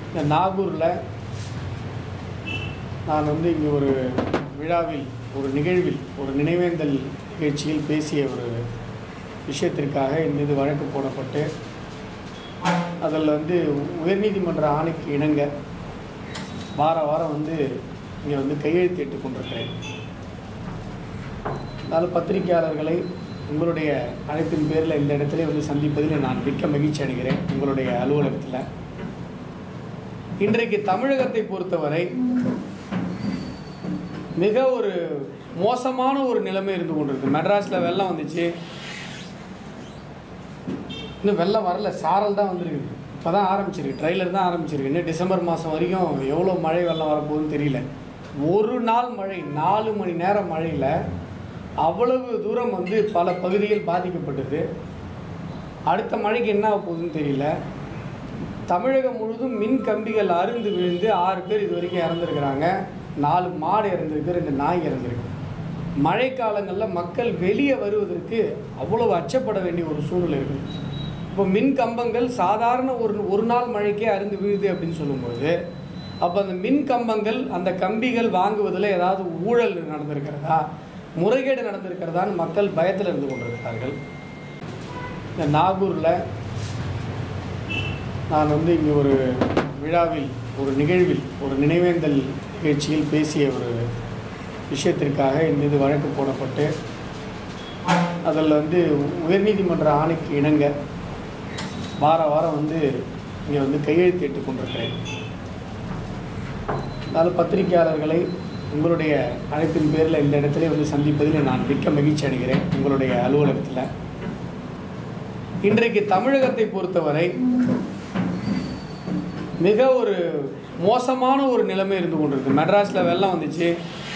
இந்த நாகூரில் நான் வந்து இங்கே ஒரு விழாவில் ஒரு நிகழ்வில் ஒரு நினைவேந்தல் நிகழ்ச்சியில் பேசிய ஒரு விஷயத்திற்காக என் மீது வழக்கு போடப்பட்டு அதில் வந்து உயர்நீதிமன்ற ஆணைக்கு இணங்க வார வாரம் வந்து இங்கே வந்து கையெழுத்திட்டு கொண்டிருக்கிறேன் அதனால் பத்திரிகையாளர்களை உங்களுடைய அழைப்பின் பேரில் இந்த இடத்துல வந்து சந்திப்பதில் நான் மிக்க மகிழ்ச்சி அடைகிறேன் உங்களுடைய அலுவலகத்தில் இன்றைக்கு தமிழகத்தை பொறுத்தவரை மிக ஒரு மோசமான ஒரு நிலைமை இருந்து கொண்டிருக்கு மெட்ராஸில் வெள்ளம் வந்துச்சு இன்னும் வெள்ளம் வரல சாரல் தான் வந்திருக்குது இப்போ தான் ஆரம்பிச்சிருக்கு ட்ரைலர் தான் ஆரம்பிச்சிருக்கு இன்னும் டிசம்பர் மாதம் வரைக்கும் எவ்வளோ மழை வெள்ளம் வரப்போகுதுன்னு தெரியல ஒரு நாள் மழை நாலு மணி நேரம் மழையில் அவ்வளவு தூரம் வந்து பல பகுதிகள் பாதிக்கப்பட்டது அடுத்த மழைக்கு என்ன ஆக போகுதுன்னு தெரியல தமிழகம் முழுதும் மின் கம்பிகள் அருந்து விழுந்து ஆறு பேர் இது வரைக்கும் இறந்துருக்கிறாங்க நாலு மாடு இறந்துருக்கு ரெண்டு நாய் இறந்துருக்கு மழைக்காலங்களில் மக்கள் வெளியே வருவதற்கு அவ்வளவு அச்சப்பட வேண்டிய ஒரு சூழ்நிலை இருக்குது இப்போ மின் கம்பங்கள் சாதாரண ஒரு ஒரு நாள் மழைக்கே அருந்து விழுது அப்படின்னு சொல்லும்போது அப்போ அந்த மின் கம்பங்கள் அந்த கம்பிகள் வாங்குவதில் ஏதாவது ஊழல் நடந்திருக்கிறதா முறைகேடு நடந்திருக்கிறதான்னு மக்கள் பயத்தில் இருந்து கொண்டிருக்கிறார்கள் இந்த நாகூரில் நான் வந்து இங்கே ஒரு விழாவில் ஒரு நிகழ்வில் ஒரு நினைவேந்தல் நிகழ்ச்சியில் பேசிய ஒரு விஷயத்திற்காக என் மீது வழக்கு போடப்பட்டு அதில் வந்து உயர்நீதிமன்ற ஆணைக்கு இணங்க வார வாரம் வந்து இங்கே வந்து கையெழுத்திட்டு கொண்டிருக்கிறேன் அதனால் பத்திரிகையாளர்களை உங்களுடைய அழைப்பின் பேரில் இந்த இடத்துல வந்து சந்திப்பதில் நான் மிக்க மகிழ்ச்சி அடைகிறேன் உங்களுடைய அலுவலகத்தில் இன்றைக்கு தமிழகத்தை பொறுத்தவரை மிக ஒரு மோசமான ஒரு நிலைமை இருந்து கொண்டிருக்கு மெட்ராஸில் வெள்ளம் வந்துச்சு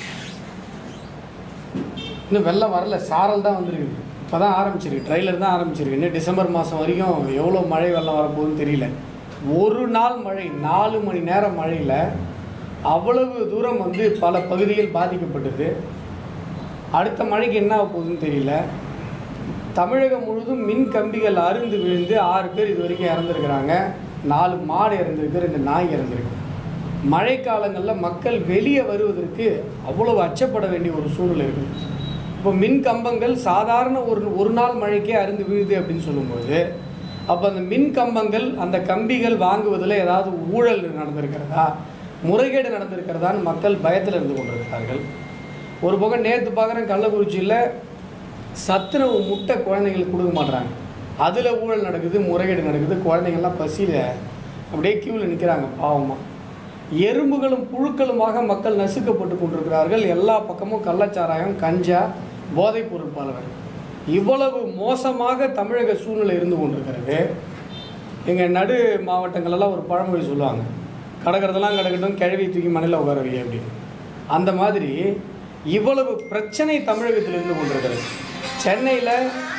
இன்னும் வெள்ளம் வரல சாரல் தான் வந்திருக்குது இப்போ தான் ஆரம்பிச்சிருக்கு ட்ரைலர் தான் ஆரம்பிச்சிருக்கு இன்னும் டிசம்பர் மாதம் வரைக்கும் எவ்வளோ மழை வெள்ளம் வரப்போகுதுன்னு தெரியல ஒரு நாள் மழை நாலு மணி நேரம் மழையில் அவ்வளவு தூரம் வந்து பல பகுதிகள் பாதிக்கப்பட்டது அடுத்த மழைக்கு என்ன ஆக போகுதுன்னு தெரியல தமிழகம் முழுதும் மின் கம்பிகள் அருந்து விழுந்து ஆறு பேர் இது வரைக்கும் இறந்துருக்கிறாங்க நாலு மாடு இறந்துருக்கு ரெண்டு நாய் இறந்துருக்கு மழைக்காலங்களில் மக்கள் வெளியே வருவதற்கு அவ்வளவு அச்சப்பட வேண்டிய ஒரு சூழ்நிலை இருக்குது இப்போ மின் கம்பங்கள் சாதாரண ஒரு ஒரு நாள் மழைக்கே அருந்து விழுது அப்படின்னு சொல்லும்போது அப்போ அந்த மின் கம்பங்கள் அந்த கம்பிகள் வாங்குவதில் ஏதாவது ஊழல் நடந்திருக்கிறதா முறைகேடு நடந்திருக்கிறதான்னு மக்கள் பயத்தில் இருந்து கொண்டிருக்கிறார்கள் ஒரு பக்கம் நேற்று பார்க்குறேன் கள்ளக்குறிச்சியில் சத்துணவு முட்டை குழந்தைங்களுக்கு கொடுக்க மாட்றாங்க அதில் ஊழல் நடக்குது முறைகேடு நடக்குது குழந்தைங்கள்லாம் பசியில் அப்படியே கியூவில் நிற்கிறாங்க பாவமாக எறும்புகளும் புழுக்களுமாக மக்கள் நசுக்கப்பட்டு கொண்டிருக்கிறார்கள் எல்லா பக்கமும் கள்ளச்சாராயம் கஞ்சா போதைப் பொருள் பலவன் இவ்வளவு மோசமாக தமிழக சூழ்நிலை இருந்து கொண்டிருக்கிறது எங்கள் நடு மாவட்டங்களெல்லாம் ஒரு பழமொழி சொல்லுவாங்க கடக்கிறதெல்லாம் கிடக்கட்டும் கிழவி தூக்கி மண்ணில் உட்கார வை அப்படின்னு அந்த மாதிரி இவ்வளவு பிரச்சனை தமிழகத்தில் இருந்து கொண்டிருக்கிறது சென்னையில்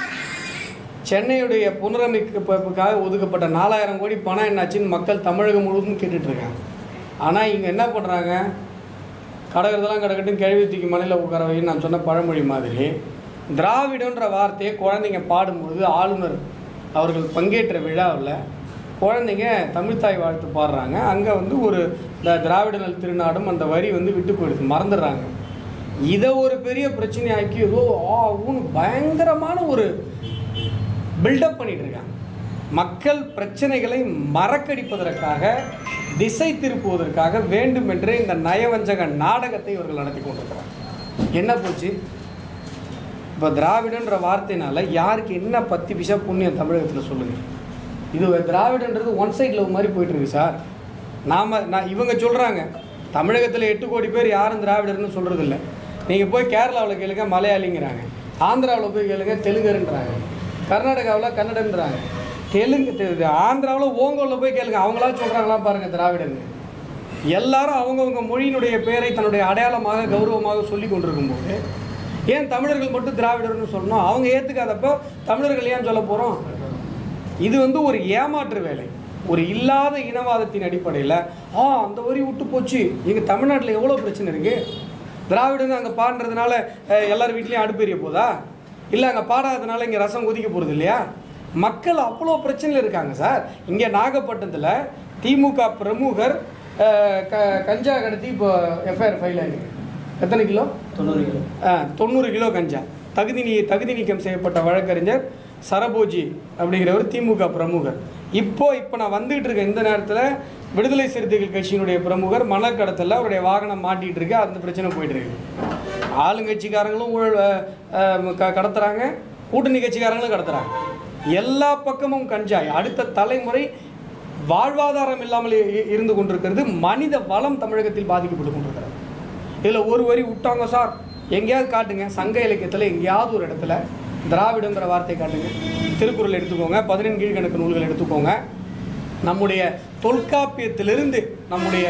சென்னையுடைய புனரமைப்புக்காக ஒதுக்கப்பட்ட நாலாயிரம் கோடி பணம் என்னாச்சுன்னு மக்கள் தமிழகம் முழுவதும் கேட்டுட்ருக்காங்க ஆனால் இங்கே என்ன பண்ணுறாங்க கடக்கிறதெல்லாம் கிடக்கட்டும் கிழவி தூக்கி மண்ணில் உட்கார வைன்னு நான் சொன்ன பழமொழி மாதிரி திராவிடன்ற வார்த்தையை குழந்தைங்க பாடும்பொழுது ஆளுநர் அவர்கள் பங்கேற்ற விழாவில் குழந்தைங்க தமிழ்த்தாய் வாழ்த்து பாடுறாங்க அங்கே வந்து ஒரு இந்த திராவிட நல் திருநாடும் அந்த வரி வந்து விட்டு போயிடுது மறந்துடுறாங்க இதை ஒரு பெரிய பிரச்சனையாக்கி ஏதோ ஆ ஊன்னு பயங்கரமான ஒரு பில்டப் பண்ணிட்டு இருக்காங்க மக்கள் பிரச்சனைகளை மறக்கடிப்பதற்காக திசை திருப்புவதற்காக வேண்டுமென்றே இந்த நயவஞ்சக நாடகத்தை இவர்கள் நடத்தி கொண்டிருக்கிறார் என்ன போச்சு இப்போ திராவிடன்ற வார்த்தையினால யாருக்கு என்ன பத்து பிசா புண்ணியம் தமிழகத்தில் சொல்லுங்கள் இது திராவிடன்றது ஒன் சைட் லவ் மாதிரி போயிட்டு இருக்கு சார் நாம் நான் இவங்க சொல்கிறாங்க தமிழகத்தில் எட்டு கோடி பேர் யாரும் திராவிடர்னு சொல்கிறது இல்லை நீங்கள் போய் கேரளாவில் கேளுங்க மலையாளிங்கிறாங்க ஆந்திராவில் போய் கேளுங்க தெலுங்கருன்றாங்க கர்நாடகாவில் கன்னடன்றாங்க தெலுங்கு தெ- ஆந்திராவில் ஓங்கோலில் போய் கேளுங்க அவங்களா சொல்கிறாங்களா பாருங்கள் திராவிடர்னு எல்லாரும் அவங்கவுங்க மொழியினுடைய பெயரை தன்னுடைய அடையாளமாக கௌரவமாக சொல்லி கொண்டிருக்கும்போது ஏன் தமிழர்கள் மட்டும் திராவிடர்னு சொல்லணும் அவங்க ஏற்றுக்காதப்போ தமிழர்கள் ஏன் சொல்ல போகிறோம் இது வந்து ஒரு ஏமாற்று வேலை ஒரு இல்லாத இனவாதத்தின் அடிப்படையில் ஆ அந்த வரி விட்டு போச்சு எங்கள் தமிழ்நாட்டில் எவ்வளோ பிரச்சனை இருக்குது திராவிடன்னு அங்கே பாடுறதுனால அஹ், எல்லார் வீட்லேயும் அடுப்பு எரிய போதா இல்லை அங்கே பாடாததுனால இங்கே ரசம் கொதிக்க போகிறது இல்லையா மக்கள் அவ்வளோ பிரச்சனையில் இருக்காங்க சார் இங்கே நாகப்பட்டினத்தில் திமுக பிரமுகர் அஹ், க கஞ்சா கடத்தி இப்போ எஃப்ஐஆர் ஃபைல் ஆகிருக்கு எத்தனை கிலோ தொண்ணூறு கிலோ ஆ, தொண்ணூறு கிலோ கஞ்சா தகுதி நீ தகுதி நீக்கம் செய்யப்பட்ட வழக்கறிஞர் சரபோஜி அப்படிங்கிறவர் திமுக பிரமுகர் இப்போ இப்போ நான் வந்துகிட்டு இருக்க இந்த நேரத்தில் விடுதலை சிறுத்தைகள் கட்சியினுடைய பிரமுகர் மணக்கடத்தில் அவருடைய வாகனம் மாட்டிகிட்டு இருக்கு அந்த பிரச்சனை போயிட்டு இருக்கு ஆளுங்கட்சிக்காரங்களும் ஊழல் அ, அ, க கடத்துறாங்க கூட்டணி கட்சிக்காரங்களும் கடத்துறாங்க எல்லா பக்கமும் கஞ்சாய் அடுத்த தலைமுறை வாழ்வாதாரம் இல்லாமல் இ- இருந்து கொண்டிருக்கிறது மனித வளம் தமிழகத்தில் பாதிக்கப்பட்டு கொண்டிருக்கிறது இதில் ஒரு வரி விட்டாங்க சார் எங்கேயாவது காட்டுங்க சங்க இலக்கியத்தில் எங்கேயாவது ஒரு இடத்துல திராவிடங்கிற வார்த்தை காட்டுங்க திருக்குறள் எடுத்துக்கோங்க பதினெண் கீழ்கணக்கு நூல்கள் எடுத்துக்கோங்க நம்முடைய தொல்காப்பியத்திலிருந்து நம்முடைய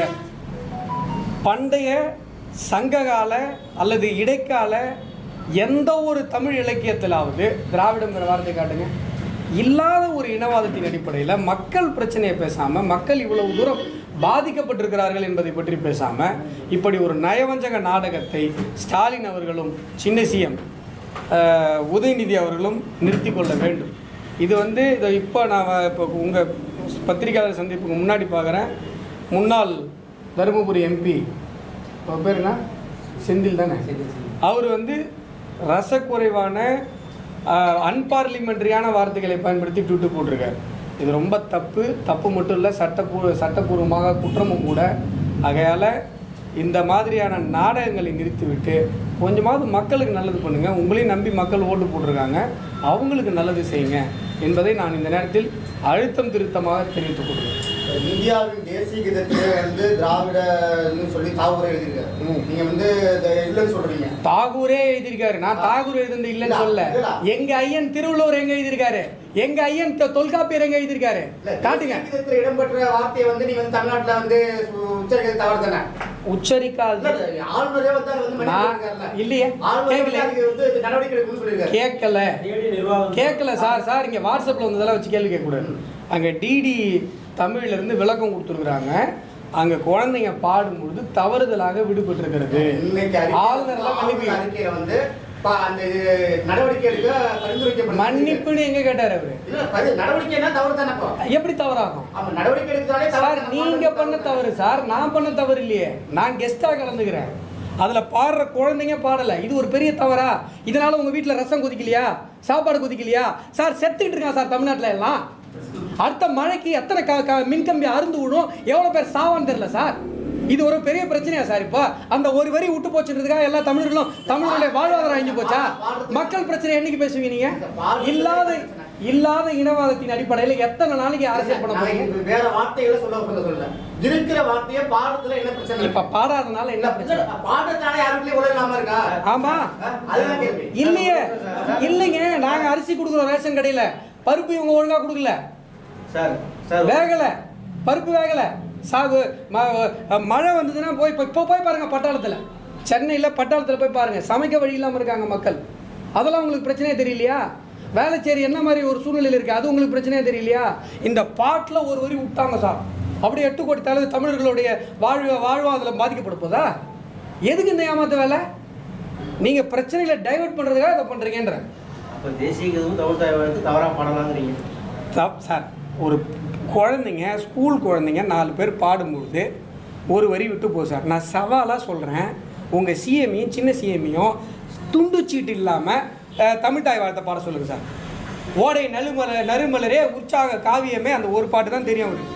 பண்டைய சங்ககால அல்லது இடைக்கால எந்த ஒரு தமிழ் இலக்கியத்திலாவது திராவிடங்கிற வார்த்தை காட்டுங்க இல்லாத ஒரு இனவாதத்தின் அடிப்படையில் மக்கள் பிரச்சனையை பேசாமல் மக்கள் இவ்வளவு தூரம் பாதிக்கப்பட்டிருக்கிறார்கள் என்பதை பற்றி பேசாமல் இப்படி ஒரு நயவஞ்சக நாடகத்தை ஸ்டாலின் அவர்களும் சின்ன சிஎம் உதயநிதி அவர்களும் நிறுத்தி கொள்ள வேண்டும் இது வந்து இதை இப்போ நான் இப்போ உங்கள் பத்திரிகையாளர் சந்திப்புக்கு முன்னாடி பார்க்குறேன் முன்னாள் தருமபுரி எம்பி அவர் பேர் என்ன செந்தில் தானே அவர் வந்து ரசக்குறைவான அன்பார்லிமெண்ட்ரியான வார்த்தைகளை பயன்படுத்தி ட்விட்டு போட்டிருக்காரு இது ரொம்ப தப்பு தப்பு மட்டும் இல்லை சட்டப்பூர்வ சட்டப்பூர்வமாக குற்றமும் கூட ஆகையால் இந்த மாதிரியான நாடகங்களை நிறுத்திவிட்டு கொஞ்சமாவது மக்களுக்கு நல்லது பண்ணுங்கள் உங்களையும் நம்பி மக்கள் ஓட்டு போட்டிருக்காங்க அவங்களுக்கு நல்லது செய்யுங்க என்பதை நான் இந்த நேரத்தில் அழுத்தம் திருத்தமாக தெரிவித்துக் கொள்கிறேன் இந்தியாவின் தேசிய கீதத்திலே வந்து திராவிடன்னு சொல்லி தாவூரை எழுதியிருக்காரு ம். நீங்க வந்து இதை இல்லைன்னு சொல்றீங்க தாகூரே எழுதியிருக்காரு நான் தாகூர் எழுதுனது இல்லைன்னு சொல்ல இல்ல. எங்க ஐயன் திருவள்ளுவர் எங்க எழுதியிருக்காரு எங்க ஐயன் தொ- தொல்காப்பியர் எங்க எழுதியிருக்காரு இல்ல காட்டுங்க தேசிய கீதத்துல இடம்பெற்ற வார்த்தையை வந்து நீங்க வந்து தமிழ்நாட்டுல வந்து சு- உச்சரிக்கிறது தவறு தானே உச்சரிக்காது இல்ல, ஆளுநரே வந்து அதை வந்து மன்னிப்பு நான் கேட்டிருக்காருல்ல. இல்லையே ஆளுநரே வந்து கேட்கல அதுக்கு வந்து இது நடவடிக்கை எடுக்கணும்னு சொல்லியிருக்காரு கேட்கல நேரடி நிர்வாகம் கேட்கல சார் சார் இங்கே வாட்ஸ்அப்பில் வந்ததெல்லாம் வச்சு கேள்வி கேட்கக்கூடாது அங்கே டிடி தமிழ்ல இருந்து விளக்கம் கொடுத்துருக்குறாங்க அங்கே குழந்தைங்க பாடும்பொழுது தவறுதலாக விடுபட்டிருக்கிறது இன்னைக்கு அறிக்கை- ஆளுநர்லாம் மன்னிப்பு ஆளுநர் அறிக்கையில வந்து ப- அந்த இது நடவடிக்கை எடுக்க பரிந்துரைக்கப்படும் மன்னிப்புன்னு எங்க கேட்டார் அவரு இல்ல பரி- நடவடிக்கைன்னா தவறு தானே இப்போ எப்படி தவறாகும் ஆமா நடவடிக்கை எடுக்கிறதாலே தவறு சார் தானே. நீங்க பண்ண தவறு சார் நான் பண்ண தவறு இல்லையே நான் கெஸ்டா கலந்துக்கிறேன் அதுல பாடுற குழந்தைங்க பாடல இது ஒரு பெரிய தவறா இதனால உங்க வீட்ல ரசம் கொதிக்கலையா சாப்பாடு கொதிக்கலையா சார் செத்துக்கிட்டு இருக்கான் சார் தமிழ்நாட்டுல எல்லாம் அடுத்த மழைக்கு எத்தனை க க- மின்கம்பி அருந்து விடும் எவ்வளோ பேர் சாவான்னு தெரியல சார் இது ஒரு பெரிய பிரச்சனையா சார் இப்போ அந்த ஒரு வரி விட்டு போச்சுன்றதுக்காக எல்லா தமிழர்களும் தமிழர்களுடைய வாழ்வாதாரம் அழிஞ்சு போச்சா மக்கள் பிரச்சனை என்னைக்கு பேசுவீங்க நீங்க இல்லாத இல்லாத இனவாதத்தின் அடிப்படையில் எத்தனை நாளைக்கு அரசியல் பண்ண நான் போறீங்க இது வேற வார்த்தைகளை சொல்ல சொல்ல சொல்ல இருக்கிற வார்த்தையை பாடத்துல என்ன பிரச்சனை இப்ப பாடாதனால என்ன பிரச்சனை பாடத்தால யாருக்குள்ளே உலக இல்லாம இருக்கா ஆமா அஹ், அதுதான் கேள்வி இல்லையே இல்லைங்க நாங்க அரிசி கொடுக்குறோம் ரேஷன் கடையில பருப்பு இவங்க ஒழுங்கா கொடுக்கல சார் சார் வேகல பருப்பு வேகல சாகு ம- மழை வந்ததுன்னா போய் இப்போ இப்போ போய் பாருங்க பட்டாளத்துல சென்னையில பட்டாளத்துல போய் பாருங்க சமைக்க வழி இல்லாம இருக்காங்க மக்கள் அதெல்லாம் உங்களுக்கு பிரச்சனையே தெரியலையா வேலைச்சேரி என்ன மாதிரி ஒரு சூழ்நிலையில் இருக்கு அது உங்களுக்கு பிரச்சனையே தெரியலையா இந்த பாட்டில் ஒரு வரி விட்டாங்க சார் அப்படியே எட்டு கோடி தலை தமிழர்களுடைய வாழ்வு வாழ்வாதாரம் பாதிக்கப்பட போதா எதுக்கு இந்த ஏமாத்த வேலை நீங்கள் பிரச்சனைகளை டைவர்ட் பண்ணுறதுக்காக இதை பண்ணுறீங்கன்ற அப்போ தேசிய கீதமும் தமிழ் தாய் வாழ்த்து தவறாக பாடலாங்கிறீங்க தப் சார் ஒரு குழந்தைங்க ஸ்கூல் குழந்தைங்க நாலு பேர் பாடும்பொழுது ஒரு வரி விட்டு போ சார் நான் சவாலாக சொல்கிறேன் உங்கள் சிஎம்மையும் சின்ன சிஎம்மையும் துண்டு சீட்டு இல்லாமல் தமிழ் தாய் வாழ்த்தை பாட சொல்லுங்கள் சார் ஓடை நலுமல நறுமலரே உற்சாக காவியமே அந்த ஒரு பாட்டு தான் தெரியும் அவருக்கு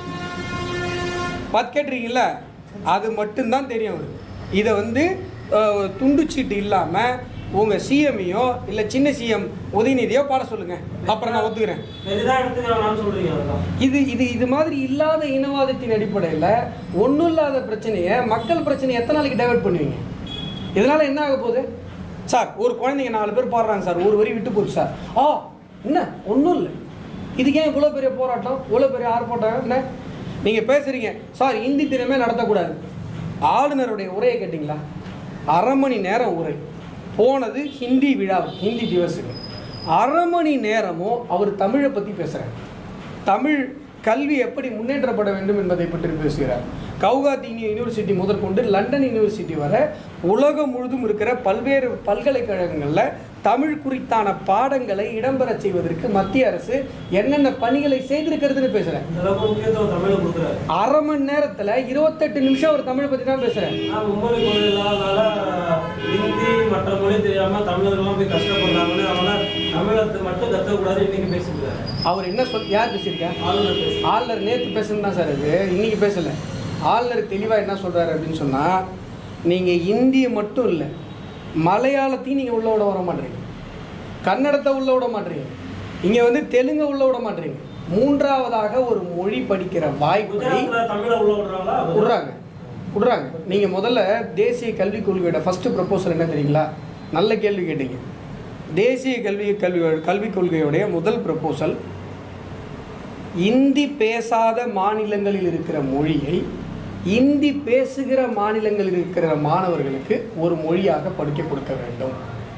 பார்த்து கேட்டிருக்கீங்கள அது மட்டும்தான் தெரியும் அவருக்கு இதை வந்து அஹ், துண்டு சீட்டு இல்லாமல் உங்கள் சிஎம்மையோ இல்லை சின்ன சிஎம் உதயநிதியோ பாட சொல்லுங்கள் அப்புறம் நான் ஒத்துக்கிறேன் எதுதான் எடுத்துக்கலாம்னு சொல்றீங்க அதுதான் இது இது இது மாதிரி இல்லாத இனவாதத்தின் அடிப்படையில் ஒன்றும் இல்லாத பிரச்சனையை மக்கள் பிரச்சனையை எத்தனை நாளைக்கு டைவர்ட் பண்ணுவீங்க இதனால் என்ன ஆக போகுது சார் ஒரு குழந்தைங்க நாலு பேர் பாடுறாங்க சார் ஒரு வரி விட்டு போச்சு சார் ஆ என்ன ஒன்றும் இல்லை இதுக்கு ஏன் இவ்வளோ பெரிய போராட்டம் இவ்வளோ பெரிய ஆர்ப்பாட்டம் என்ன நீங்கள் பேசுகிறீங்க சார் இந்தி தினமே நடத்தக்கூடாது ஆளுநருடைய உரையை கேட்டிங்களா அரை மணி நேரம் உரை போனது ஹிந்தி விழா ஹிந்தி திவஸுக்கு அரை மணி நேரமும் அவர் தமிழை பற்றி பேசுகிறார் தமிழ் கல்வி எப்படி முன்னேற்றப்பட வேண்டும் என்பதை பற்றி பேசுகிறார் கவுகாத்தி யூனிவர்சிட்டி முதற்கொண்டு லண்டன் யூனிவர்சிட்டி வரை உலகம் முழுதும் இருக்கிற பல்வேறு பல்கலைக்கழகங்களில் தமிழ் குறித்தான பாடங்களை இடம்பெறச் செய்வதற்கு மத்திய அரசு என்னென்ன பணிகளை செய்திருக்கிறதுன்னு பேசுகிறேன் இந்த அளவுக்கு முக்கியத்துவம் தமிழை கொடுக்குறாரு அரை மணி நேரத்தில் இருபத்தெட்டு நிமிஷம் ஒரு தமிழை பற்றி தான் பேசுகிறேன் ஆனால் மும்மொழி கொள்கை இல்லாதனால ஹிந்தி மற்ற மொழி தெரியாம தமிழர்கள்லாம் போய் கஷ்டப்படுறாங்கன்னு அதனால தமிழத்தை மட்டும் கற்றுக்கூடாது இன்னைக்கு பேசிக்கிறாரு அவர் என்ன சொல் யார் பேசியிருக்கா ஆளுநர் பேசி ஆளுநர் நேற்று பேசுனது தான் சார் இது இன்னைக்கு பேசலை ஆளுநர் தெளிவாக என்ன சொல்கிறாரு அப்படின்னு சொன்னால் நீங்கள் இந்திய மட்டும் இல்லை மலையாளத்தையும் நீங்கள் உள்ள விட வர மாட்டீங்க கன்னடத்தை உள்ள விட மாட்டீங்க இங்கே வந்து தெலுங்கை உள்ள விட மாட்டீங்க மூன்றாவதாக ஒரு மொழி படிக்கிற வாய்ப்பை குஜராத்ல தமிழை உள்ள விடுறாங்களா விட்றாங்க விட்றாங்க நீங்கள் முதல்ல தேசிய கல்விக் கொள்கையோட ஃபஸ்ட்டு ப்ரப்போசல் என்ன தெரியுங்களா நல்ல கேள்வி கேட்டீங்க தேசிய கல்வி கல்வி கல்விக் கொள்கையுடைய முதல் ப்ரப்போசல் இந்தி பேசாத மாநிலங்களில் இருக்கிற மொழியை இந்தி பேசுகிற மாநிலங்களில் இருக்கிற மாணவர்களுக்கு ஒரு மொழியாக படிக்க கொடுக்க வேண்டும்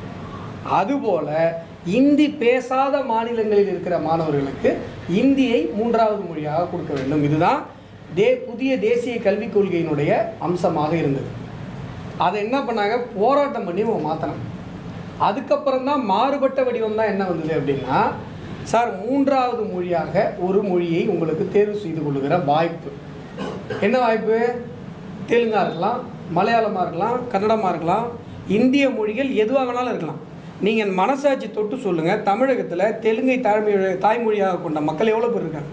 அதுபோல இந்தி பேசாத மாநிலங்களில் இருக்கிற மாணவர்களுக்கு இந்தியை மூன்றாவது மொழியாக கொடுக்க வேண்டும் இதுதான் தே புதிய தேசிய கல்விக் கொள்கையினுடைய அம்சமாக இருந்தது அதை என்ன பண்ணாங்க போராட்டம் பண்ணி அவங்க மாற்றினாங்க அதுக்கப்புறம் தான் மாறுபட்ட வடிவம் தான் என்ன வந்தது அப்படின்னா சார் மூன்றாவது மொழியாக ஒரு மொழியை உங்களுக்கு தேர்வு செய்து கொள்ளுகிற வாய்ப்பு என்ன வாய்ப்பு தெலுங்கா இருக்கலாம் மலையாளமாக இருக்கலாம் கன்னடமாக இருக்கலாம் இந்திய மொழிகள் எதுவாக வேணாலும் இருக்கலாம் நீங்கள் மனசாட்சி தொட்டு சொல்லுங்கள் தமிழகத்தில் தெலுங்கை தாய்மொழி தாய்மொழியாக கொண்ட மக்கள் எவ்வளோ பேர் இருக்காங்க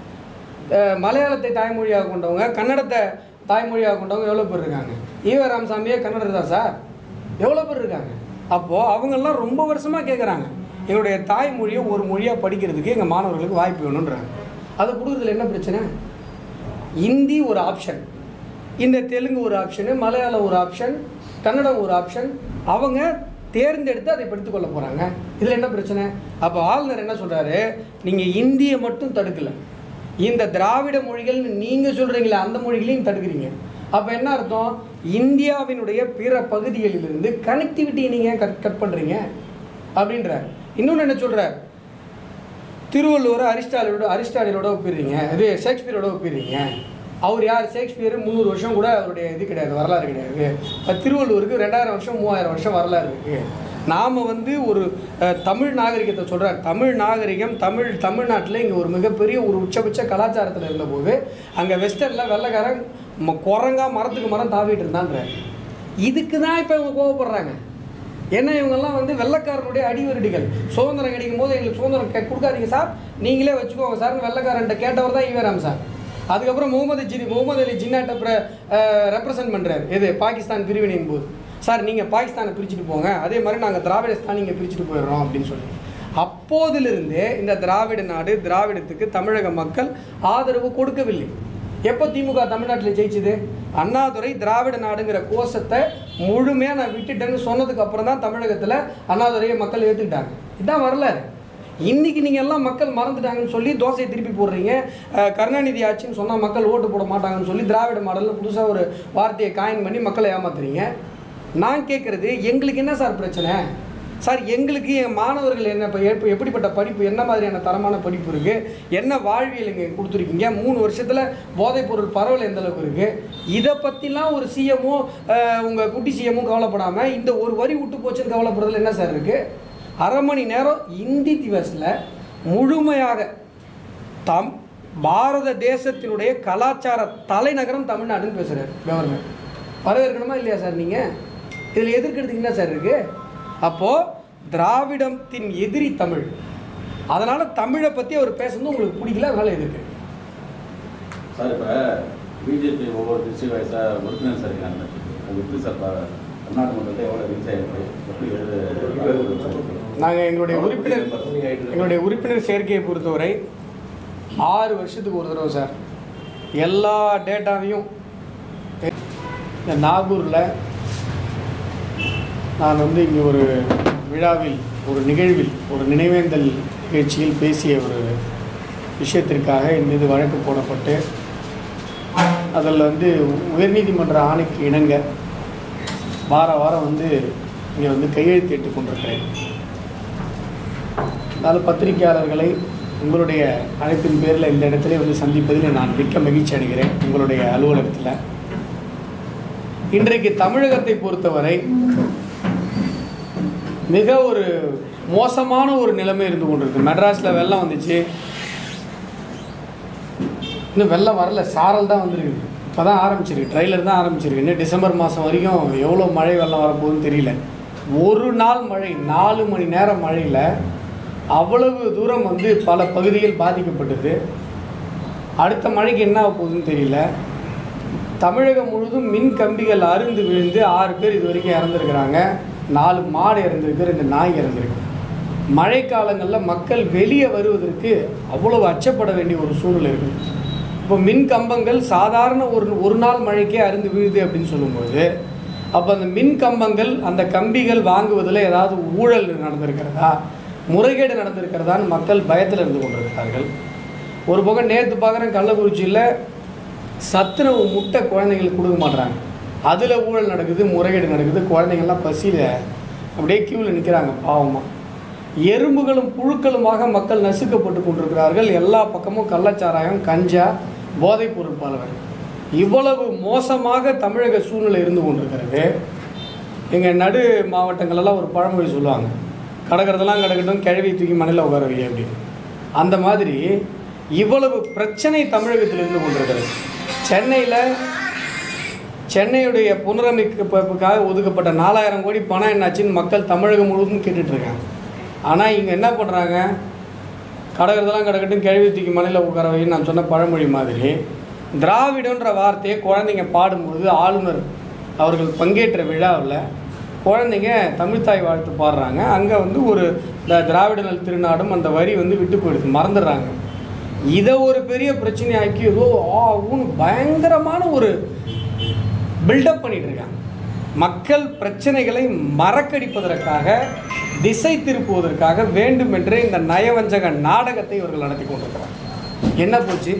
அஹ் மலையாளத்தை தாய்மொழியாக கொண்டவங்க கன்னடத்தை தாய்மொழியாக கொண்டவங்க எவ்வளோ பேர் இருக்காங்க ஈவ ராமசாமியே கன்னடர் தான் சார் எவ்வளோ பேர் இருக்காங்க அப்போது அவங்கெல்லாம் ரொம்ப வருஷமாக கேட்குறாங்க எங்களுடைய தாய்மொழியை ஒரு மொழியாக படிக்கிறதுக்கு எங்கள் மாணவர்களுக்கு வாய்ப்பு வேணுன்றாங்க அதை கொடுக்குறதுல என்ன பிரச்சனை இந்தி ஒரு ஆப்ஷன் இந்த தெலுங்கு ஒரு ஆப்ஷனு மலையாளம் ஒரு ஆப்ஷன் கன்னடம் ஒரு ஆப்ஷன் அவங்க தேர்ந்தெடுத்து அதை படித்துக் கொள்ள போகிறாங்க இதில் என்ன பிரச்சனை அப்போ ஆளுநர் என்ன சொல்கிறாரு நீங்கள் இந்தியை மட்டும் தடுக்கலை இந்த திராவிட மொழிகள்னு நீங்கள் சொல்கிறீங்களே அந்த மொழிகளையும் தடுக்கிறீங்க அப்போ என்ன அர்த்தம் இந்தியாவினுடைய பிற பகுதிகளிலிருந்து கனெக்டிவிட்டியை நீங்கள் கட் கட் பண்ணுறீங்க அப்படின்றார் இன்னொன்று என்ன சொல்கிறார் திருவள்ளுவரை அரிஸ்டாலோட அரிஸ்டாடிலோட ஒப்பிடுறீங்க இது ஷேக்ஸ்பியரோட ஒப்பிடுறீங்க அவர் யார் ஷேக்ஸ்பியர் முந்நூறு வருஷம் கூட அவருடைய இது கிடையாது வரலாறு கிடையாது அது திருவள்ளுவருக்கு ரெண்டாயிரம் வருஷம் மூவாயிரம் வருஷம் வரலாறு இருக்குது நாம் வந்து ஒரு அஹ், தமிழ் நாகரிகத்தை சொல்கிறார் தமிழ் நாகரிகம் தமிழ் தமிழ்நாட்டில் இங்கே ஒரு மிகப்பெரிய ஒரு உச்சபட்ச கலாச்சாரத்தில் இருந்தபோது அங்கே வெஸ்டர்னில் வெள்ளைக்காரன் ம- குரங்கா மரத்துக்கு மரம் தாவிட்டு இருந்தான்றார் இதுக்கு தான் இப்போ இவங்க கோவப்படுறாங்க ஏன்னா இவங்கெல்லாம் வந்து வெள்ளைக்காரனுடைய அடிவருடிகள் சுதந்திரம் கிடைக்கும் போது எங்களுக்கு சுதந்திரம் கே- கொடுக்காதீங்க சார் நீங்களே வச்சுக்கோங்க சார்னு வெள்ளைக்காரன்ட்ட கேட்டவர் தான் ஈவராம் சார் அதுக்கப்புறம் முகமது ஜி முகமது அலி ஜின்னாட்ட ரெப்ரசன்ட் பண்ணுறாரு எது பாகிஸ்தான் பிரிவினையின் போது சார் நீங்கள் பாகிஸ்தானை பிரிச்சுட்டு போங்க அதே மாதிரி நாங்கள் திராவிடஸ்தான் நீங்கள் பிரிச்சுட்டு போயிடுறோம் அப்படின்னு சொல்லி அப்போதிலிருந்தே இந்த திராவிட நாடு திராவிடத்துக்கு தமிழக மக்கள் ஆதரவு கொடுக்கவில்லை எப்போ திமுக தமிழ்நாட்டில் ஜெயிச்சுது அண்ணாதுரை திராவிட நாடுங்கிற கோஷத்தை முழுமையாக நான் விட்டுட்டேன்னு சொன்னதுக்கு அப்புறம் தான் தமிழகத்தில் அண்ணாதுரையை மக்கள் ஏற்றுக்கிட்டாங்க இதுதான் வரலாறு இன்னைக்கு நீங்கள் எல்லாம் மக்கள் மறந்துட்டாங்கன்னு சொல்லி தோசையை திருப்பி போடுறீங்க அஹ், கருணாநிதி ஆட்சின்னு சொன்னால் மக்கள் ஓட்டு போட மாட்டாங்கன்னு சொல்லி திராவிட மாடலில் புதுசாக ஒரு வார்த்தையை காயின் பண்ணி மக்களை ஏமாத்துறீங்க நான் கேட்குறது எங்களுக்கு என்ன சார் பிரச்சனை சார் எங்களுக்கு என் மாணவர்கள் என்ன இப்போ எப்ப- எப்படிப்பட்ட படிப்பு என்ன மாதிரியான தரமான படிப்பு இருக்குது என்ன வாழ்வியல் இங்கே கொடுத்துருக்கீங்க மூணு வருஷத்தில் போதைப்பொருள் பரவல் எந்த அளவுக்கு இருக்குது இதை பற்றிலாம் ஒரு சிஎம்மும் உங்கள் குட்டி சிஎம்மும் கவலைப்படாமல் இந்த ஒரு வரி விட்டு போச்சுன்னு கவலைப்படுறதுல என்ன சார் இருக்குது அரை மணி நேரம் இந்தி திவஸில் முழுமையாக தம் பாரத தேசத்தினுடைய கலாச்சார தலைநகரம் தமிழ்நாடுன்னு பேசுகிறார் கவர்னர் வரவேற்கணுமா இல்லையா சார் நீங்கள் இதில் எதிர்க்கிறதுக்கு என்ன சார் இருக்குது அப்போது திராவிடத்தின் எதிரி தமிழ் அதனால் தமிழை பற்றி அவர் பேசுறது உங்களுக்கு பிடிக்கல அதனால் எதிர்க்கிறேன் சார் இப்போ பிஜேபி ஒவ்வொரு டிஸ்ட்ரிக் வைஸாக உறுப்பினர் சார் இருக்காங்க அது எப்படி சார் பா- தமிழ்நாடு மண்டலத்தில் எவ்வளோ ரீச் ஆகிருக்கு எப்படி எது நாங்கள் எங்களுடைய உறுப்பினர் எங்களுடைய உறுப்பினர் சேர்க்கையை பொறுத்தவரை ஆறு வருஷத்துக்கு ஒரு தடவை சார் எல்லா டேட்டாவையும் இந்த நாகூரில் நான் வந்து இங்கே ஒரு விழாவில் ஒரு நிகழ்வில் ஒரு நினைவேந்தல் நிகழ்ச்சியில் பேசிய ஒரு விஷயத்திற்காக என் மீது வழக்கு போடப்பட்டு அதில் வந்து உயர்நீதிமன்ற ஆணைக்கு இணங்க வார வாரம் வந்து இங்கே வந்து கையெழுத்திட்டு கொண்டிருக்கிறேன் அதனால் பத்திரிகையாளர்களை உங்களுடைய அழைப்பின் பேரில் இந்த இடத்துல வந்து சந்திப்பதில் நான் மிக்க மகிழ்ச்சி அடைகிறேன் உங்களுடைய அலுவலகத்தில் இன்றைக்கு தமிழகத்தை பொறுத்தவரை மிக ஒரு மோசமான ஒரு நிலைமை இருந்து கொண்டிருக்கு மெட்ராஸில் வெள்ளம் வந்துச்சு இன்னும் வெள்ளம் வரல சாரல் தான் வந்திருக்குது இப்போ தான் ஆரம்பிச்சிருக்கு ட்ரைலர் தான் ஆரம்பிச்சிருக்கு இன்னும் டிசம்பர் மாதம் வரைக்கும் எவ்வளோ மழை வெள்ளம் வரப்போகுதுன்னு தெரியல ஒரு நாள் மழை நாலு மணி நேரம் மழையில் அவ்வளவு தூரம் வந்து பல பகுதிகள் பாதிக்கப்பட்டது அடுத்த மழைக்கு என்ன ஆக போகுதுன்னு தெரியல தமிழகம் முழுதும் மின் கம்பிகள் அருந்து விழுந்து ஆறு பேர் இது வரைக்கும் இறந்துருக்குறாங்க நாலு மாடு இறந்துருக்கு ரெண்டு நாய் இறந்துருக்கு மழைக்காலங்களில் மக்கள் வெளியே வருவதற்கு அவ்வளவு அச்சப்பட வேண்டிய ஒரு சூழ்நிலை இருக்குது இப்போ மின் கம்பங்கள் சாதாரண ஒரு ஒரு நாள் மழைக்கே அருந்து விழுது அப்படின்னு சொல்லும்போது அப்போ அந்த மின் கம்பங்கள் அந்த கம்பிகள் வாங்குவதில் ஏதாவது ஊழல் நடந்திருக்கிறதா முறைகேடு நடந்திருக்கிறதான்னு மக்கள் பயத்தில் இருந்து கொண்டிருக்கிறார்கள் ஒரு பக்கம் நேற்று பார்க்குறேன் கள்ளக்குறிச்சியில் சத்துணவு முட்டை குழந்தைங்களுக்கு கொடுக்க மாட்றாங்க அதில் ஊழல் நடக்குது முறைகேடு நடக்குது குழந்தைங்கள்லாம் பசியில் அப்படியே கியூவில் நிற்கிறாங்க பாவமாக எறும்புகளும் புழுக்களுமாக மக்கள் நசுக்கப்பட்டு கொண்டிருக்கிறார்கள் எல்லா பக்கமும் கள்ளச்சாராயம் கஞ்சா போதைப் பொருள் பலவன் இவ்வளவு மோசமாக தமிழக சூழ்நிலை இருந்து கொண்டிருக்கிறது எங்கள் நடு மாவட்டங்களெல்லாம் ஒரு பழமொழி சொல்லுவாங்க கடக்கிறதெல்லாம் கிடக்கட்டும் கிழவி தூக்கி மண்ணில் உட்கார வை அப்படின்னு அந்த மாதிரி இவ்வளவு பிரச்சனை தமிழகத்தில் இருந்து கொண்டிருக்கிறது சென்னையில் சென்னையுடைய புனரமைப்புக்காக ஒதுக்கப்பட்ட நாலாயிரம் கோடி பணம் என்னாச்சுன்னு மக்கள் தமிழகம் முழுவதும் கேட்டுட்டு இருக்காங்க ஆனால் இங்கே என்ன பண்ணுறாங்க கடக்கிறதெல்லாம் கிடக்கட்டும் கிழவி தூக்கி மண்ணில் உட்கார வைன்னு நான் சொன்ன பழமொழி மாதிரி திராவிடன்ற வார்த்தையை குழந்தைங்க பாடும்பொழுது ஆளுநர் அவர்கள் பங்கேற்ற விழாவில் குழந்தைங்க தமிழ்த்தாய் வாழ்த்து பாடுறாங்க அங்கே வந்து ஒரு இந்த திராவிட நல் திருநாடும் அந்த வரி வந்து விட்டு போயிடுது மறந்துடுறாங்க இதை ஒரு பெரிய பிரச்சனையாக்கி ஏதோ ஆ ஊன்னு பயங்கரமான ஒரு பில்டப் பண்ணிட்டு இருக்காங்க மக்கள் பிரச்சனைகளை மறக்கடிப்பதற்காக திசை திருப்புவதற்காக வேண்டுமென்றே இந்த நயவஞ்சக நாடகத்தை இவர்கள் நடத்தி கொண்டிருக்கிறார் என்ன போச்சு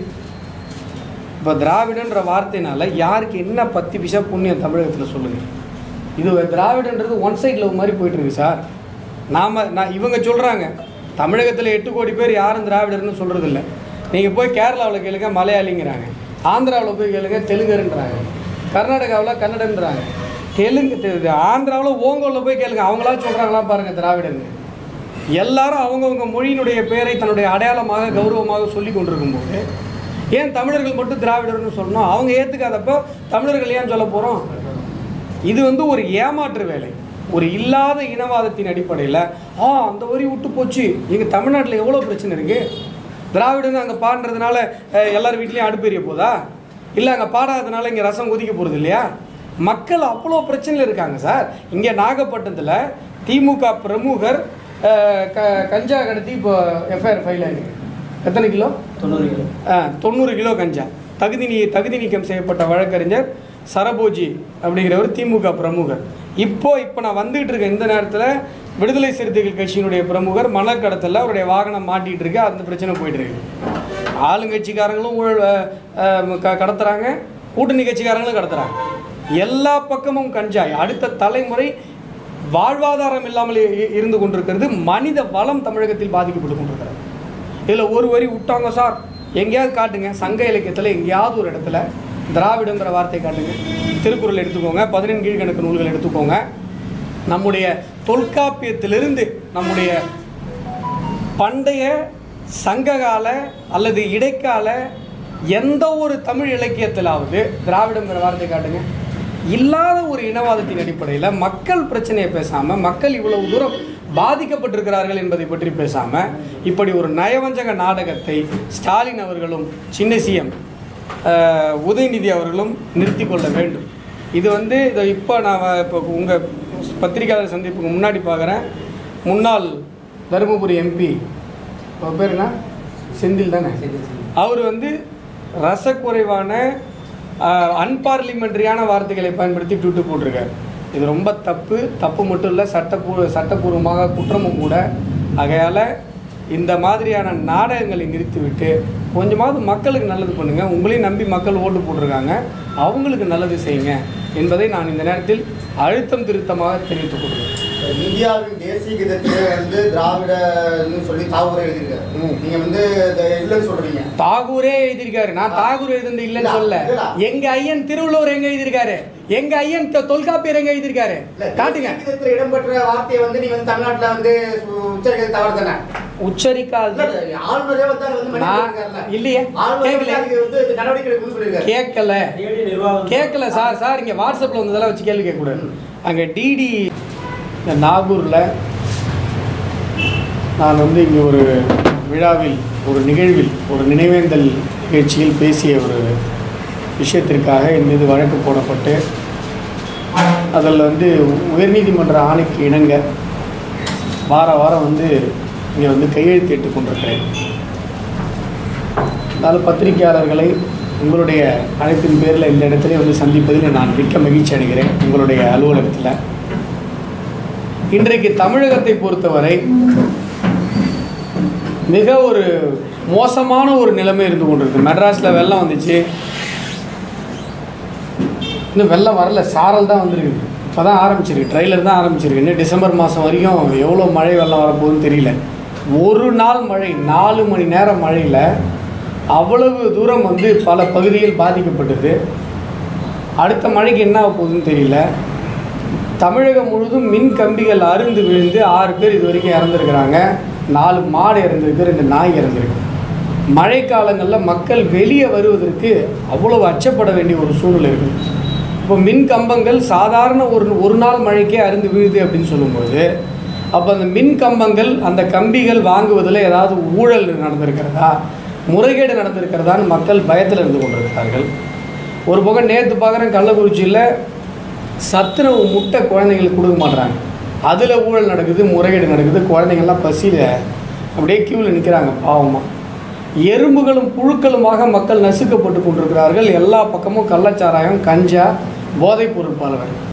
இப்போ திராவிடன்ற வார்த்தையினால யாருக்கு என்ன பத்து பிசா புண்ணியம் தமிழகத்தில் சொல்லுங்கள் இது திராவிடன்றது ஒன் சைட் லவ் மாதிரி போயிட்டு இருக்கு சார் நாம் நான் இவங்க சொல்கிறாங்க தமிழகத்தில் எட்டு கோடி பேர் யாரும் திராவிடர்னு சொல்கிறதில்ல நீங்கள் போய் கேரளாவில் கேளுங்க மலையாளிங்கிறாங்க ஆந்திராவில் போய் கேளுங்க தெலுங்கருன்றாங்க கர்நாடகாவில் கன்னடன்றாங்க தெலுங்கு தெ- ஆந்திராவில் ஓங்கோலில் போய் கேளுங்க அவங்களா சொல்கிறாங்களா பாருங்கள் திராவிடர்னு எல்லாரும் அவங்கவுங்க மொழியினுடைய பெயரை தன்னுடைய அடையாளமாக கௌரவமாக சொல்லி கொண்டிருக்கும்போது ஏன் தமிழர்கள் மட்டும் திராவிடர்னு சொல்லணும் அவங்க ஏற்றுக்காதப்போ தமிழர்கள் ஏன் சொல்ல போகிறோம் இது வந்து ஒரு ஏமாற்று வேலை ஒரு இல்லாத இனவாதத்தின் அடிப்படையில் ஆ அந்த வரி விட்டு போச்சு எங்கள் தமிழ்நாட்டில் எவ்வளோ பிரச்சனை இருக்குது திராவிடன்னு அங்கே பாடுறதுனால அஹ், எல்லார் வீட்லேயும் அடுப்பு எரிய போதா இல்லை அங்கே பாடாததுனால இங்கே ரசம் கொதிக்க போகிறது இல்லையா மக்கள் அவ்வளோ பிரச்சனையில் இருக்காங்க சார் இங்கே நாகப்பட்டினத்தில் திமுக பிரமுகர் அஹ், க கஞ்சா கடத்தி இப்போ எஃப்ஐஆர் ஃபைல் ஆகிருக்கு எத்தனை கிலோ தொண்ணூறு கிலோ ஆ, தொண்ணூறு கிலோ கஞ்சா தகுதி நீ தகுதி நீக்கம் செய்யப்பட்ட வழக்கறிஞர் சரபோஜி அப்படிங்கிறவர் திமுக பிரமுகர் இப்போ இப்போ நான் வந்துகிட்டு இருக்க இந்த நேரத்தில் விடுதலை சிறுத்தைகள் கட்சியினுடைய பிரமுகர் மணல் கடத்தல அவருடைய வாகனம் மாட்டிகிட்டு இருக்கு அந்த பிரச்சனை போயிட்டு இருக்கு ஆளுங்கட்சிக்காரங்களும் ஊழல் அஹ், அஹ், க கடத்துறாங்க கூட்டணி கட்சிக்காரங்களும் கடத்துறாங்க எல்லா பக்கமும் கஞ்சாய் அடுத்த தலைமுறை வாழ்வாதாரம் இல்லாமல் இ- இருந்து கொண்டிருக்கிறது மனித வளம் தமிழகத்தில் பாதிக்கப்பட்டு கொண்டிருக்கிறது இதில் ஒரு வரி விட்டாங்க சார் எங்கேயாவது காட்டுங்க சங்க இலக்கியத்தில் எங்கேயாவது ஒரு இடத்துல திராவிடங்கிற வார்த்தை காட்டுங்க திருக்குறள் எடுத்துக்கோங்க பதினெண் கீழ்கணக்கு நூல்கள் எடுத்துக்கோங்க நம்முடைய தொல்காப்பியத்திலிருந்து நம்முடைய பண்டைய சங்ககால அல்லது இடைக்கால எந்த ஒரு தமிழ் இலக்கியத்திலாவது திராவிடங்கிற வார்த்தை காட்டுங்க இல்லாத ஒரு இனவாதத்தின் அடிப்படையில் மக்கள் பிரச்சனையை பேசாமல் மக்கள் இவ்வளவு தூரம் பாதிக்கப்பட்டிருக்கிறார்கள் என்பதை பற்றி பேசாமல் இப்படி ஒரு நயவஞ்சக நாடகத்தை ஸ்டாலின் அவர்களும் சின்ன சிஎம் உதயநிதி அவர்களும் நிறுத்தி கொள்ள வேண்டும் இது வந்து இதை இப்போ நான் இப்போ உங்கள் பத்திரிகையாளர் சந்திப்புக்கு முன்னாடி பார்க்குறேன் முன்னாள் தருமபுரி எம்பி அவர் பேர் என்ன செந்தில் தானே அவர் வந்து ரசக்குறைவான அன்பார்லிமெண்ட்ரியான வார்த்தைகளை பயன்படுத்தி ட்விட்டு போட்டிருக்காரு இது ரொம்ப தப்பு தப்பு மட்டும் இல்லை சட்டப்பூர்வ சட்டப்பூர்வமாக குற்றமும் கூட ஆகையால் இந்த மாதிரியான நாடகங்களை நிறுத்திவிட்டு கொஞ்சமாவது மக்களுக்கு நல்லது பண்ணுங்கள் உங்களையும் நம்பி மக்கள் ஓட்டு போட்டிருக்காங்க அவங்களுக்கு நல்லது செய்யுங்க என்பதை நான் இந்த நேரத்தில் அழுத்தம் திருத்தமாக தெரிவித்துக் கொள்கிறேன் இந்தியாவின் தேசிய கீதத்திலே வந்து திராவிடன்னு சொல்லி தாவூர் எழுதியிருக்காரு ம். நீங்க வந்து இதை இல்லைன்னு சொல்றீங்க தாகூரே எழுதியிருக்காரு நான் தாகூர் எழுதுனது இல்லைன்னு இல்ல, சொல்ல இல்ல. எங்க ஐயன் திருவள்ளுவர் எங்க எழுதியிருக்காரு எங்க ஐயன் தொ- தொல்காப்பியர் எங்க எழுதியிருக்காரு இல்ல, காட்டுங்க தேசிய கீதத்துல இடம்பெற்ற வார்த்தையை வந்து நீங்க வந்து தமிழ்நாட்டுல வந்து சு- உச்சரிக்கிறது தவறு தானே உச்சரிக்காது இல்ல, ஆளுநரே வந்து அதை வந்து மன்னிப்பு நான் கேட்டிருக்காருல்ல. இல்லையே ஆளுநரே வந்து கேட்கல அதுக்கு வந்து நடவடிக்கை எடுக்கணும்னு சொல்லியிருக்காரு. கேட்கல நேரடி நிர்வாகம் கேட்கல சார் சார் இங்கே வாட்ஸ்அப்பில் வந்ததெல்லாம் வச்சு கேள்வி கேட்கக்கூடாது அங்கே டிடி இந்த நாகூரில் நான் வந்து இங்கே ஒரு விழாவில் ஒரு நிகழ்வில் ஒரு நினைவேந்தல் நிகழ்ச்சியில் பேசிய ஒரு விஷயத்திற்காக என் மீது வழக்கு போடப்பட்டு அதில் வந்து உயர்நீதிமன்ற ஆணைக்கு இணங்க வார வாரம் வந்து இங்கே வந்து கையெழுத்திட்டு கொண்டிருக்கிறேன் அதனால் பத்திரிகையாளர்களை உங்களுடைய அழைப்பின் பேரில் இந்த இடத்துல வந்து சந்திப்பதில் நான் மிக்க மகிழ்ச்சி அடைகிறேன் உங்களுடைய அலுவலகத்தில் இன்றைக்கு தமிழகத்தை பொறுத்தவரை மிக ஒரு மோசமான ஒரு நிலைமை இருந்து கொண்டிருக்கு மெட்ராஸில் வெள்ளம் வந்துச்சு இன்னும் வெள்ளம் வரல சாரல் தான் வந்திருக்கு இப்போ தான் ஆரம்பிச்சிருக்கு ட்ரெய்லர் தான் ஆரம்பிச்சிருக்கு இன்னும் டிசம்பர் மாதம் வரைக்கும் எவ்வளோ மழை வெள்ளம் வரப்போகுதுன்னு தெரியல ஒரு நாள் மழை நாலு மணி நேரம் மழையில் அவ்வளவு தூரம் வந்து பல பகுதியில் பாதிக்கப்பட்டது அடுத்த மழைக்கு என்ன ஆக போகுதுன்னு தெரியல தமிழகம் முழுதும் மின் கம்பிகள் அருந்து விழுந்து ஆறு பேர் இது வரைக்கும் இறந்துருக்கிறாங்க நாலு மாடு இறந்துருக்கு ரெண்டு நாய் இறந்துருக்கு மழைக்காலங்களில் மக்கள் வெளியே வருவதற்கு அவ்வளவு அச்சப்பட வேண்டிய ஒரு சூழ்நிலை இருக்குது இப்போ மின் கம்பங்கள் சாதாரண ஒரு ஒரு நாள் மழைக்கே அருந்து விழுது அப்படின்னு சொல்லும்போது அப்போ அந்த மின் கம்பங்கள் அந்த கம்பிகள் வாங்குவதில் ஏதாவது ஊழல் நடந்திருக்கிறதா முறைகேடு நடந்திருக்கிறதான்னு மக்கள் பயத்தில் இருந்து கொண்டிருக்கிறார்கள் ஒரு பக்கம் நேற்று பார்க்குறேன் கள்ளக்குறிச்சியில் சத்துணவு முட்டை குழந்தைங்களுக்கு கொடுக்க மாட்றாங்க அதில் ஊழல் நடக்குது முறைகேடு நடக்குது குழந்தைங்கள்லாம் பசியில் அப்படியே கியூவில் நிற்கிறாங்க பாவமாக எறும்புகளும் புழுக்களுமாக மக்கள் நசுக்கப்பட்டு கொண்டிருக்கிறார்கள் எல்லா பக்கமும் கள்ளச்சாராயம் கஞ்சா போதைப் பொருள் பலவன்